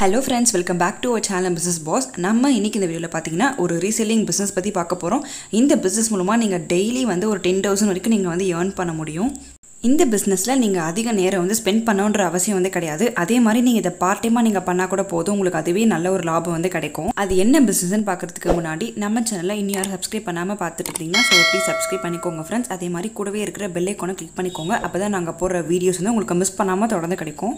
hello friends welcome back to our channel business boss நம்ம இன்னைக்கு இந்த வீடியோவில் பார்த்தீங்கன்னா ஒரு ரீசெல்லிங் பிஸ்னஸ் பற்றி பார்க்க போகிறோம் இந்த பிஸ்னஸ் மூலமாக நீங்கள் டெய்லி வந்து ஒரு டென் தௌசண்ட் வரைக்கும் நீங்கள் வந்து ஏர்ன் பண்ண முடியும் இந்த பிஸ்னஸில் நீங்கள் அதிக நேரம் வந்து ஸ்பெண்ட் பண்ணணுன்ற அவசியம் வந்து கிடையாது அதே மாதிரி நீங்கள் இதை பார்ட் டைமாக நீங்கள் பண்ணால் கூட போதும் உங்களுக்கு அதுவே நல்ல ஒரு லாபம் வந்து கிடைக்கும் அது என்ன பிஸ்னஸ்னு பார்க்கறதுக்கு முன்னாடி நம்ம சேனலில் இன்னும் யாரும் சப்ஸ்கிரைப் பண்ணாமல் பார்த்துட்டு இருக்கீங்கன்னா ஸோ ப்ளீஸ் சப்ஸ்கிரைப் பண்ணிக்கோங்க ஃப்ரெண்ட்ஸ் அதே மாதிரி கூடவே இருக்கிற பெல் ஐக்கானை கிளிக் பண்ணிக்கோங்க அப்போ தான் நாங்கள் போடுற வீடியோஸ் வந்து உங்களுக்கு மிஸ் பண்ணாமல் தொடர்ந்து கிடைக்கும்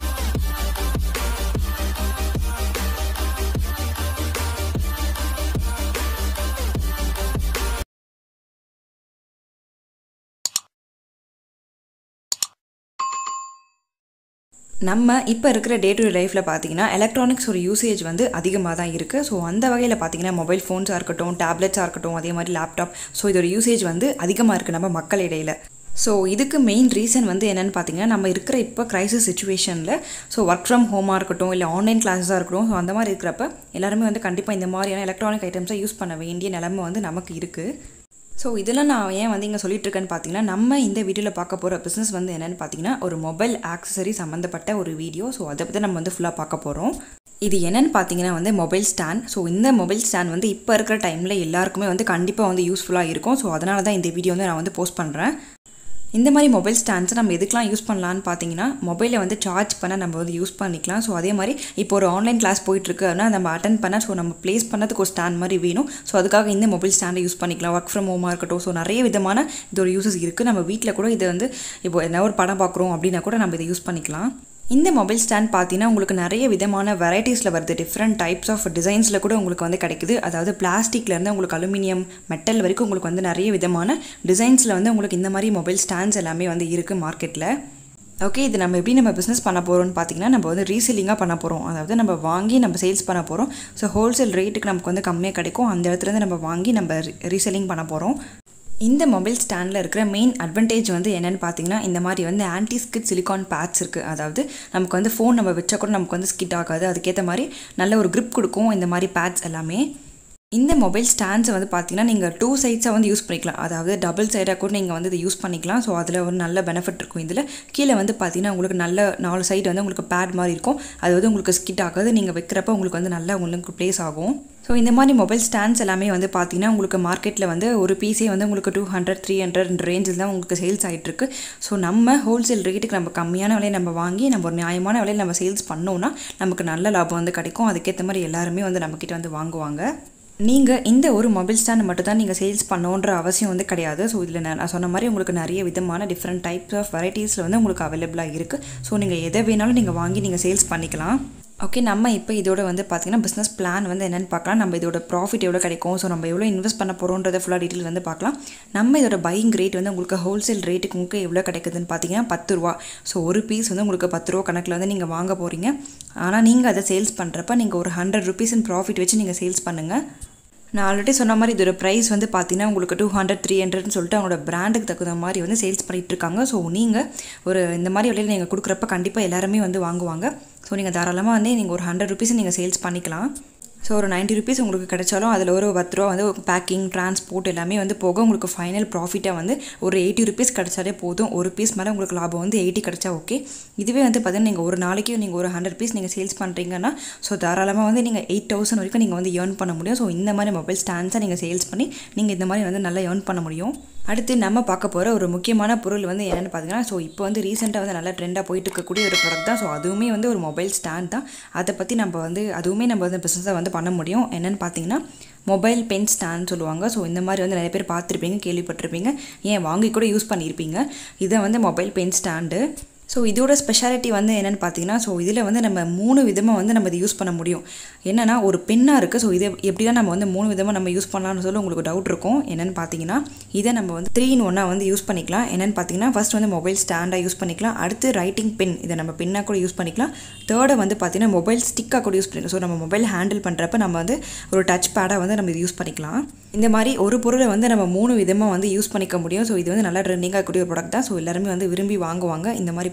நம்ம இப்போ இருக்கிற டே டு டே லைஃப்பில் பார்த்தீங்கன்னா எலக்ட்ரானிக்ஸ் ஒரு யூசேஜ் வந்து அதிகமாக தான் இருக்குது ஸோ அந்த வகையில் பார்த்தீங்கன்னா மொபைல் ஃபோன்ஸாக இருக்கட்டும் டேப்லெட்ஸாக இருக்கட்டும் அதே மாதிரி லேப்டாப் ஸோ இதோட யூசேஜ் வந்து அதிகமாக இருக்குது நம்ம மக்கள் இடையில ஸோ இதுக்கு மெயின் ரீசன் வந்து என்னென்னு பார்த்தீங்கன்னா நம்ம இருக்கிற இப்போ க்ரைசிஸ் சுச்சுவேஷனில் ஸோ ஒர்க் ஃப்ரம் ஹோமாக இருக்கட்டும் இல்லை ஆன்லைன் கிளாஸஸாக இருக்கட்டும் ஸோ அந்த மாதிரி இருக்கிறப்ப எல்லாருமே வந்து கண்டிப்பாக இந்த மாதிரியான எலக்ட்ரானிக் ஐட்டம்ஸை யூஸ் பண்ண வேண்டிய நிலைமை வந்து நமக்கு இருக்குது ஸோ இதெல்லாம் நான் ஏன் வந்து இங்கே சொல்லிட்டு இருக்கேன்னு பார்த்தீங்கன்னா நம்ம இந்த வீடியோவில் பார்க்க போகிற பிஸ்னஸ் வந்து என்னென்னு பார்த்தீங்கன்னா ஒரு மொபைல் ஆக்சசரி சம்மந்தப்பட்ட ஒரு வீடியோ ஸோ அதை பற்றி நம்ம வந்து ஃபுல்லாக பார்க்க போகிறோம் இது என்னென்னு பார்த்தீங்கன்னா வந்து மொபைல் ஸ்டாண்ட் ஸோ இந்த மொபைல் ஸ்டாண்ட் வந்து இப்போ இருக்கிற டைமில் எல்லாருக்குமே வந்து கண்டிப்பாக வந்து யூஸ்ஃபுல்லாக இருக்கும் ஸோ அதனால தான் இந்த வீடியோ வந்து நான் வந்து போஸ்ட் பண்ணுறேன் இந்த மாதிரி மொபைல் ஸ்டாண்ட்ஸை நம்ம எதுக்கெலாம் யூஸ் பண்ணலான்னு பார்த்தீங்கன்னா மொபைலை வந்து சார்ஜ் பண்ண நம்ம வந்து யூஸ் பண்ணிக்கலாம் ஸோ அதே மாதிரி இப்போ ஒரு ஆன்லைன் கிளாஸ் போயிட்டுருக்கு அப்படின்னா நம்ம அட்டன் பண்ண ஸோ நம்ம ப்ளேஸ் பண்ணதுக்கு ஒரு ஸ்டாண்ட் மாதிரி வேணும் ஸோ அதுக்காக இந்த மொபைல் ஸ்டாண்டை யூஸ் பண்ணிக்கலாம் ஒர்க் ஃப்ரம் ஹோமாக இருக்கட்டும் ஸோ நிறைய விதமான இதோட யூசஸ் இருக்குது நம்ம வீட்டில் கூட இதை வந்து இப்போ என்ன ஒரு படம் பார்க்குறோம் அப்படின்னா கூட நம்ம இதை யூஸ் பண்ணிக்கலாம் இந்த மொபைல் ஸ்டாண்ட் பார்த்தீங்கன்னா உங்களுக்கு நிறைய விதமான வெரைட்டிஸில் வருது டிஃப்ரெண்ட் டைப்ஸ் ஆஃப் டிசைன்ஸில் கூட உங்களுக்கு வந்து கிடைக்குது அதாவது பிளாஸ்டிக்லேருந்து உங்களுக்கு அலுமினியம் மெட்டல் வரைக்கும் உங்களுக்கு வந்து நிறைய விதமான டிசைன்ஸில் வந்து உங்களுக்கு இந்த மாதிரி மொபைல் ஸ்டாண்ட்ஸ் எல்லாமே வந்து இருக்குது மார்க்கெட்டில் ஓகே இது நம்ம எப்படி நம்ம பிஸ்னஸ் பண்ண போகிறோம்னு பார்த்தீங்கன்னா நம்ம வந்து ரீசெல்லிங்காக பண்ண போகிறோம் அதாவது நம்ம வாங்கி நம்ம சேல்ஸ் பண்ண போகிறோம் ஸோ ஹோல்சேல் ரேட்டுக்கு நமக்கு வந்து கம்மியாக கிடைக்கும் அந்த இடத்துலேருந்து நம்ம வாங்கி நம்ம ரீசெல்லிங் பண்ண போகிறோம் இந்த மொபைல் ஸ்டாண்டில் இருக்கிற மெயின் அட்வான்டேஜ் வந்து என்னென்னு பார்த்தீங்கன்னா இந்த மாதிரி வந்து ஆன்டி ஸ்கிட் சிலிகான் பேட்ஸ் இருக்குது அதாவது நமக்கு வந்து ஃபோன் நம்ம வச்சா கூட நமக்கு வந்து ஸ்கிட் ஆகாது அதுக்கேற்ற மாதிரி நல்ல ஒரு grip கொடுக்கும் இந்த மாதிரி பேட்ஸ் எல்லாமே இந்த மொபைல் ஸ்டாண்ட்ஸை வந்து பார்த்தீங்கன்னா நீங்கள் டூ சைட்ஸாக வந்து யூஸ் பண்ணிக்கலாம் அதாவது டபுள் சைடாக கூட நீங்கள் வந்து இதை யூஸ் பண்ணிக்கலாம் ஸோ அதில் ஒரு நல்ல பெனிஃபிட் இருக்கும் இதில் கீழே வந்து பார்த்தீங்கன்னா உங்களுக்கு நல்ல நாலு சைடு வந்து உங்களுக்கு பேட் மாதிரி இருக்கும் அது வந்து உங்களுக்கு ஸ்கிட் ஆகாது நீங்கள் வைக்கிறப்ப உங்களுக்கு வந்து நல்லா உங்களுக்கு ப்ளேஸ் ஆகும் ஸோ இந்த மாதிரி மொபைல் ஸ்டாண்ட்ஸ் எல்லாமே வந்து பார்த்தீங்கன்னா உங்களுக்கு மார்க்கெட்டில் வந்து ஒரு பீஸே வந்து உங்களுக்கு டூ ஹண்ட்ரட் த்ரீ ஹண்ட்ரட் ரேஞ்சில் தான் உங்களுக்கு சேல்ஸ் ஆகிட்டுருக்கு ஸோ நம்ம ஹோல்சேல் ரேட்டுக்கு நம்ம கம்மியான விலையை நம்ம வாங்கி நம்ம ஒரு நியாயமான விலையில் நம்ம சேல்ஸ் பண்ணோன்னா நமக்கு நல்ல லாபம் வந்து கிடைக்கும் அதுக்கேற்ற மாதிரி எல்லாருமே வந்து நம்மக்கிட்ட வந்து வாங்குவாங்க நீங்கள் இந்த ஒரு மொபைல் ஸ்டாண்ட் மட்டும் தான் நீங்கள் சேல்ஸ் பண்ணோன்ற அவசியம் வந்து கிடையாது ஸோ இதில் நான் நான் சொன்ன மாதிரி உங்களுக்கு நிறைய விதமான டிஃப்ரெண்ட் டைப்ஸ் ஆஃப் வெரைட்டிஸில் வந்து உங்களுக்கு அவைலபிளாக இருக்குது ஸோ நீங்கள் எதை வேணாலும் நீங்கள் வாங்கி நீங்கள் சேல்ஸ் பண்ணிக்கலாம் ஓகே நம்ம இப்போ இதோட வந்து பார்த்தீங்கன்னா பிஸ்னஸ் பிளான் வந்து என்னென்னு பார்க்கலாம் நம்ம இதோட ப்ராஃபிட் எவ்வளோ கிடைக்கும் ஸோ நம்ம எவ்வளோ இன்வெஸ்ட் பண்ண போகிறோன்றத ஃபுல்லாக டீட்டெயில் வந்து பார்க்கலாம் நம்ம இதோட பையிங் ரேட் வந்து உங்களுக்கு ஹோல்சேல் ரேட்டுக்கு உங்களுக்கு எவ்வளோ கிடைக்குதுன்னு பார்த்தீங்கன்னா பத்து ரூபா ஸோ ஒரு பீஸ் வந்து உங்களுக்கு பத்து ரூபா கணக்கில் வந்து நீங்கள் வாங்க போகிறீங்க ஆனால் நீங்கள் அதை சேல்ஸ் பண்ணுறப்ப நீங்கள் ஒரு ஹண்ட்ரட் ருபீஸ் ப்ராஃபிட் வச்சு நீங்கள் சேல்ஸ் பண்ணுங்கள் நான் ஆல்ரெடி சொன்ன மாதிரி இதோட ப்ரைஸ் வந்து பார்த்தீங்கன்னா உங்களுக்கு டூ ஹண்ட்ரட் த்ரீ ஹண்ட்ரட்னு சொல்லிட்டு அவங்களோட பிராண்டுக்கு தகுந்த மாதிரி வந்து சேல்ஸ் பண்ணிகிட்டு இருக்காங்க ஸோ நீங்கள் ஒரு இந்த மாதிரி விலையில் நீங்கள் கொடுக்குறப்ப கண்டிப்பாக எல்லாருமே வந்து வாங்குவாங்க ஸோ நீங்கள் தாராளமாக வந்து நீங்கள் ஒரு ஹண்ட்ரட் ருபீஸ் நீங்கள் சேல்ஸ் பண்ணிக்கலாம் ஸோ ஒரு நைன்ட்டி ருபீஸ் உங்களுக்கு கிடைச்சாலும் அதில் ஒரு பத்து ரூபா வந்து பேக்கிங் டிரான்ஸ்போர்ட் எல்லாமே வந்து போக உங்களுக்கு ஃபைனல் ப்ராஃபிட்டாக வந்து ஒரு எயிட்டி ருபீஸ் கிடைச்சாலே போதும் ஒரு பீஸ் மேலே உங்களுக்கு லாபம் வந்து எயிட்டி கிடைச்சா ஓகே இதுவே வந்து பார்த்தீங்கன்னா நீங்கள் ஒரு நாளைக்கு நீங்கள் ஒரு ஹண்ட்ரட் பீஸ் நீங்கள் சேல்ஸ் பண்ணுறீங்கன்னா ஸோ தாராளமாக வந்து நீங்கள் எயிட் தௌசண்ட் வரைக்கும் நீங்கள் வந்து ஏர்ன் பண்ண முடியும் ஸோ இந்த மாதிரி மொபைல் ஸ்டாண்ட்ஸை நீங்கள் சேல்ஸ் பண்ணி நீங்கள் இந்த மாதிரி வந்து நல்லா ஏர்ன் பண்ண முடியும் அடுத்து நம்ம பார்க்க போகிற ஒரு முக்கியமான பொருள் வந்து என்னென்னு பார்த்தீங்கன்னா ஸோ இப்போ வந்து ரீசெண்டாக வந்து நல்லா ட்ரெண்டாக போயிட்டு இருக்கக்கூடிய ஒரு ப்ராடக்ட் தான் ஸோ அதுவுமே வந்து ஒரு மொபைல் ஸ்டாண்ட் தான் அதை பற்றி நம்ம வந்து அதுவுமே நம்ம வந்து பிஸ்னஸை வந்து பண்ண முடியும் என்னென்னு பார்த்தீங்கன்னா மொபைல் பென் ஸ்டாண்ட் சொல்லுவாங்க ஸோ இந்த மாதிரி வந்து நிறைய பேர் பார்த்துருப்பீங்க கேள்விப்பட்டிருப்பீங்க ஏன் வாங்கி கூட யூஸ் பண்ணியிருப்பீங்க இதை வந்து மொபைல் பென் ஸ்டாண்டு ஸோ இதோட ஸ்பெஷாலிட்டி வந்து என்னென்னு பார்த்தீங்கன்னா ஸோ இதில் வந்து நம்ம மூணு விதமாக வந்து நம்ம இதை யூஸ் பண்ண முடியும் என்னென்னா ஒரு பென்னாக இருக்குது ஸோ இதை எப்படி தான் நம்ம வந்து மூணு விதமாக நம்ம யூஸ் பண்ணலாம்னு சொல்லி உங்களுக்கு டவுட் இருக்கும் என்னென்னு பார்த்தீங்கன்னா இதை நம்ம வந்து த்ரீ இன் ஒன்னாக வந்து யூஸ் பண்ணிக்கலாம் என்னென்னு பார்த்தீங்கன்னா ஃபஸ்ட் வந்து மொபைல் ஸ்டாண்டாக யூஸ் பண்ணிக்கலாம் அடுத்து ரைட்டிங் பென் இதை நம்ம பென்னாக கூட யூஸ் பண்ணிக்கலாம் தேர்டை வந்து பார்த்தீங்கன்னா மொபைல் ஸ்டிக்காக கூட யூஸ் பண்ணிக்கலாம் ஸோ நம்ம மொபைல் ஹேண்டில் பண்ணுறப்ப நம்ம வந்து ஒரு டச் பேடாக வந்து நம்ம இது யூஸ் பண்ணிக்கலாம் இந்த மாதிரி ஒரு பொருளை வந்து நம்ம மூணு விதமாக வந்து யூஸ் பண்ணிக்க முடியும் ஸோ இது வந்து நல்லா ட்ரெண்டிங்காக கூடிய ஒரு ப்ராடக்ட் தான் ஸோ எல்லாருமே வந்து விரும்பி வாங்குவாங்க இந்த மாதிரி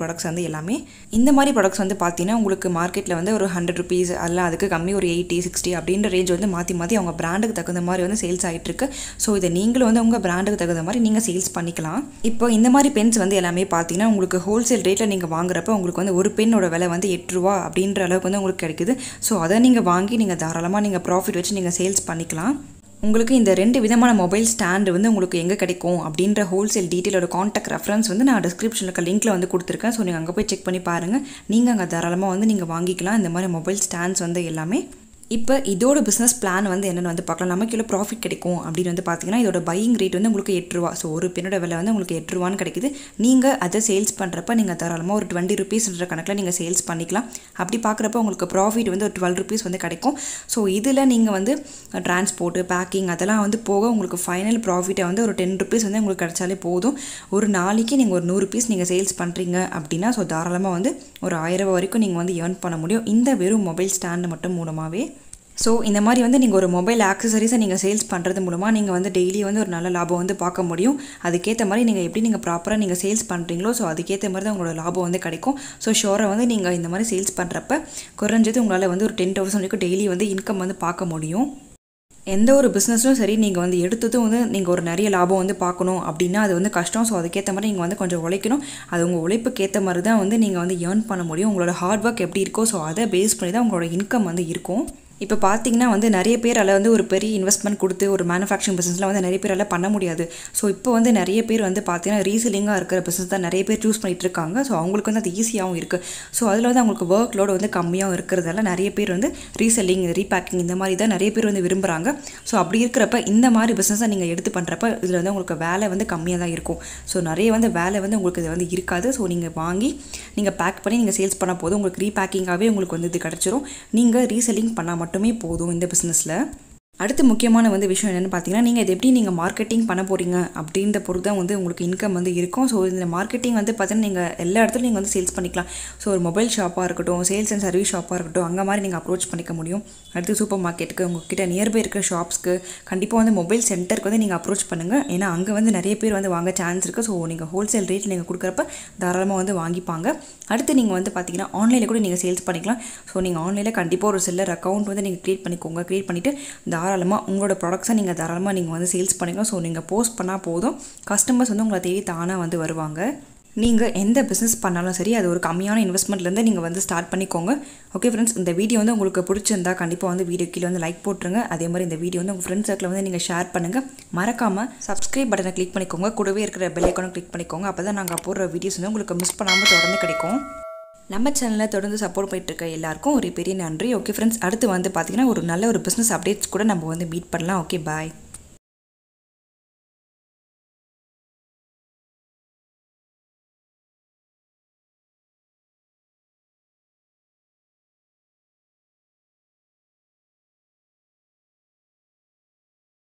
ப்ராடக்ட்ஸ் வந்து எல்லாமே இந்த மாதிரி ப்ராடக்ட்ஸ் வந்து பார்த்தீங்கன்னா உங்களுக்கு மார்க்கெட்டில் வந்து ஒரு ஹண்ட்ரட் ருபீஸ் அல்ல அதுக்கு கம்மி ஒரு எயிட்டி சிக்ஸ்டி அப்படின்ற ரேஞ்ச் வந்து மாற்றி மாற்றி அவங்க பிராண்டுக்கு தகுந்த மாதிரி வந்து சேல்ஸ் ஆகிட்டு இருக்கு ஸோ இதை நீங்களும் வந்து உங்கள் பிராண்டுக்கு தகுந்த மாதிரி நீங்கள் சேல்ஸ் பண்ணிக்கலாம் இப்போ இந்த மாதிரி பென்ஸ் வந்து எல்லாமே பார்த்தீங்கன்னா உங்களுக்கு ஹோல்சேல் ரேட்டில் நீங்கள் வாங்குறப்ப உங்களுக்கு வந்து ஒரு பென்னோட விலை வந்து எட்டு ரூபா அப்படின்ற அளவுக்கு வந்து உங்களுக்கு கிடைக்குது ஸோ அதை நீங்கள் வாங்கி நீங்கள் தாராளமாக நீங்கள் ப்ராஃபிட் வச்சு நீங்கள் சேல்ஸ் பண்ணிக்கலாம் உங்களுக்கு இந்த ரெண்டு விதமான மொபைல் ஸ்டாண்டு வந்து உங்களுக்கு எங்கே கிடைக்கும் அப்படின்ற ஹோல்சேல் டீட்டெயிலோட காண்டாக்ட் ரெஃபரன்ஸ் வந்து நான் டிஸ்கிரிப்ஷனில் இருக்க லிங்க்கில் வந்து கொடுத்துருக்கேன் ஸோ நீங்கள் அங்கே போய் செக் பண்ணி பாருங்கள் நீங்கள் அங்கே தாராளமாக வந்து நீங்கள் வாங்கிக்கலாம் இந்த மாதிரி மொபைல் ஸ்டாண்ட்ஸ் வந்து எல்லாமே இப்போ இதோட பிஸ்னஸ் பிளான் வந்து என்னென்னு வந்து பார்க்கலாம் நமக்கு எவ்வளோ ப்ராஃபிட் கிடைக்கும் அப்படின்னு வந்து பார்த்தீங்கன்னா இதோட பையிங் ரேட் வந்து உங்களுக்கு எட்டு ரூபா ஸோ ஒரு பெண்ணோட விலை வந்து உங்களுக்கு எட்டு ரூபான்னு கிடைக்குது நீங்கள் அதை சேல்ஸ் பண்ணுறப்ப நீங்கள் தாராளமாக ஒரு டுவெண்ட்டி ருபீஸ்ன்ற கணக்கில் நீங்கள் சேல்ஸ் பண்ணிக்கலாம் அப்படி பார்க்குறப்ப உங்களுக்கு ப்ராஃபிட் வந்து ஒரு டுவெல் ருபீஸ் வந்து கிடைக்கும் ஸோ இதில் நீங்கள் வந்து டிரான்ஸ்போர்ட்டு பேக்கிங் அதெல்லாம் வந்து போக உங்களுக்கு ஃபைனல் ப்ராஃபிட்டை வந்து ஒரு டென் ருபீஸ் வந்து உங்களுக்கு கிடைச்சாலே போதும் ஒரு நாளைக்கு நீங்கள் ஒரு நூறு பீஸ் நீங்கள் சேல்ஸ் பண்ணுறீங்க அப்படின்னா ஸோ தாராளமாக வந்து ஒரு ஆயிரம் ரூபாய் வரைக்கும் நீங்கள் வந்து ஏர்ன் பண்ண முடியும் இந்த வெறும் மொபைல் ஸ்டாண்டு மட்டும் மூலமாகவே ஸோ இந்த மாதிரி வந்து நீங்கள் ஒரு மொபைல் ஆக்சசரிஸை நீங்கள் சேல்ஸ் பண்ணுறது மூலமாக நீங்கள் வந்து டெய்லி வந்து ஒரு நல்ல லாபம் வந்து பார்க்க முடியும் அதுக்கேற்ற மாதிரி நீங்கள் எப்படி நீங்கள் ப்ராப்பராக நீங்கள் சேல்ஸ் பண்ணுறீங்களோ ஸோ அதுக்கேற்ற மாதிரி தான் உங்களோட லாபம் வந்து கிடைக்கும் ஸோ ஷோரை வந்து நீங்கள் இந்த மாதிரி சேல்ஸ் பண்ணுறப்ப குறைஞ்சது உங்களால் வந்து ஒரு டென் தௌசண்ட் வரைக்கும் டெய்லி வந்து இன்கம் வந்து பார்க்க முடியும் எந்த ஒரு பிஸ்னஸும் சரி நீங்கள் வந்து எடுத்ததும் வந்து நீங்கள் ஒரு நிறைய லாபம் வந்து பார்க்கணும் அப்படின்னா அது வந்து கஷ்டம் ஸோ அதுக்கேற்ற மாதிரி நீங்கள் வந்து கொஞ்சம் உழைக்கணும் அது உங்கள் உழைப்புக்கு ஏற்ற மாதிரி தான் வந்து நீங்கள் வந்து ஏர்ன் பண்ண முடியும் உங்களோட ஹார்ட் ஒர்க் எப்படி இருக்கோ ஸோ அதை பேஸ் பண்ணி தான் உங்களோட இன்கம் வந்து இருக்கும் இப்போ பார்த்தீங்கன்னா வந்து நிறைய பேரால் வந்து ஒரு பெரிய இன்வெஸ்ட்மெண்ட் கொடுத்து ஒரு மேனுஃபேக்சரிங் பிஸ்னஸில் வந்து நிறைய பேரால் பண்ண முடியாது ஸோ இப்போ வந்து நிறைய பேர் வந்து பார்த்தீங்கன்னா ரீசெல்லிங்காக இருக்கிற பிஸ்னஸ் தான் நிறைய பேர் சூஸ் பண்ணிட்டு இருக்காங்க ஸோ அவங்களுக்கு வந்து அது ஈஸியாகவும் இருக்குது ஸோ அதில் வந்து அவங்களுக்கு ஒர்க் லோடு வந்து கம்மியாகவும் இருக்கிறதால நிறைய பேர் வந்து ரீசெல்லிங் ரீபேக்கிங் இந்த மாதிரி தான் நிறைய பேர் வந்து விரும்புகிறாங்க ஸோ அப்படி இருக்கிறப்ப இந்த மாதிரி பிஸ்னஸை நீங்கள் எடுத்து பண்ணுறப்ப இதில் வந்து உங்களுக்கு வேலை வந்து கம்மியாக தான் இருக்கும் ஸோ நிறைய வந்து வேலை வந்து உங்களுக்கு இது வந்து இருக்காது ஸோ நீங்கள் வாங்கி நீங்கள் பேக் பண்ணி நீங்கள் சேல்ஸ் பண்ண போதும் உங்களுக்கு ரீபேக்கிங்காகவே உங்களுக்கு வந்து இது கிடச்சிரும் நீங்கள் ரீசெல்லிங் பண்ணால் மட்டுமே போதும் இந்த பிஸ்னஸில் அடுத்து முக்கியமான வந்து விஷயம் என்னென்னு பார்த்தீங்கன்னா நீங்கள் இது எப்படி நீங்கள் மார்க்கெட்டிங் பண்ண போகிறீங்க அப்படின்ற பொறுத்து தான் வந்து உங்களுக்கு இன்கம் வந்து இருக்கும் ஸோ இந்த மார்க்கெட்டிங் வந்து பார்த்தீங்கன்னா நீங்கள் எல்லா இடத்துலையும் நீங்கள் வந்து சேல்ஸ் பண்ணிக்கலாம் ஸோ ஒரு மொபைல் ஷாப்பாக இருக்கட்டும் சேல்ஸ் அண்ட் சர்வீஸ் ஷாப்பாக இருக்கட்டும் அங்கே மாதிரி நீங்கள் அப்ரோச் பண்ணிக்க முடியும் அடுத்து சூப்பர் மார்க்கெட்டுக்கு உங்ககிட்ட நியர்பை இருக்கிற ஷாப்ஸ்க்கு கண்டிப்பாக வந்து மொபைல் சென்டருக்கு வந்து நீங்கள் அப்ரோச் பண்ணுங்கள் ஏன்னா அங்கே வந்து நிறைய பேர் வந்து வாங்க சான்ஸ் இருக்குது ஸோ நீங்கள் ஹோல்சேல் ரேட் நீங்கள் கொடுக்குறப்ப தாராளமாக வந்து வாங்கிப்பாங்க அடுத்து நீங்கள் வந்து பார்த்தீங்கன்னா ஆன்லைனில் கூட நீங்கள் சேல்ஸ் பண்ணிக்கலாம் ஸோ நீங்கள் ஆன்லைனில் கண்டிப்பாக ஒரு செல்லர் அக்கௌண்ட் வந்து நீங்கள் க்ரியேட் பண்ணிக்கோங்க க்ரியேட் பண்ணிவிட்டு தாராளமாக உங்களோட ப்ராடக்ட்ஸை நீங்கள் தாராளமாக நீங்கள் வந்து சேல்ஸ் பண்ணிக்கலாம் ஸோ நீங்கள் போஸ்ட் பண்ணால் போதும் கஸ்டமர்ஸ் வந்து உங்களை தேடி தானாக வந்து வருவாங்க நீங்கள் எந்த பிஸ்னஸ் பண்ணாலும் சரி அது ஒரு கம்மியான இன்வெஸ்ட்மெண்ட்லேருந்து நீங்கள் வந்து ஸ்டார்ட் பண்ணிக்கோங்க ஓகே ஃப்ரெண்ட்ஸ் இந்த வீடியோ வந்து உங்களுக்கு பிடிச்சிருந்தா கண்டிப்பாக வந்து வீடியோ கீழே வந்து லைக் போட்டுருங்க அதே மாதிரி இந்த வீடியோ வந்து உங்கள் ஃப்ரெண்ட்ஸ் சர்க்கிள் வந்து நீங்கள் ஷேர் பண்ணுங்கள் மறக்காமல் சப்ஸ்கிரைப் பட்டனை கிளிக் பண்ணிக்கோங்க கூடவே இருக்கிற பெல் ஐக்கானை கிளிக் பண்ணிக்கோங்க அப்போ தான் நாங்கள் போடுற வீடியோஸ் வந்து உங்களுக்கு மிஸ் பண்ணாமல் தொடர்ந்து கிடைக்கும் நம்ம சேனலை தொடர்ந்து சப்போர்ட் பண்ணிட்டு இருக்க எல்லாருக்கும் ஒரு பெரிய நன்றி ஓகே ஃப்ரெண்ட்ஸ் அடுத்து வந்து பார்த்தீங்கன்னா ஒரு நல்ல ஒரு பிஸ்னஸ் அப்டேட்ஸ் கூட நம்ம வந்து மீட் பண்ணலாம் ஓகே பாய்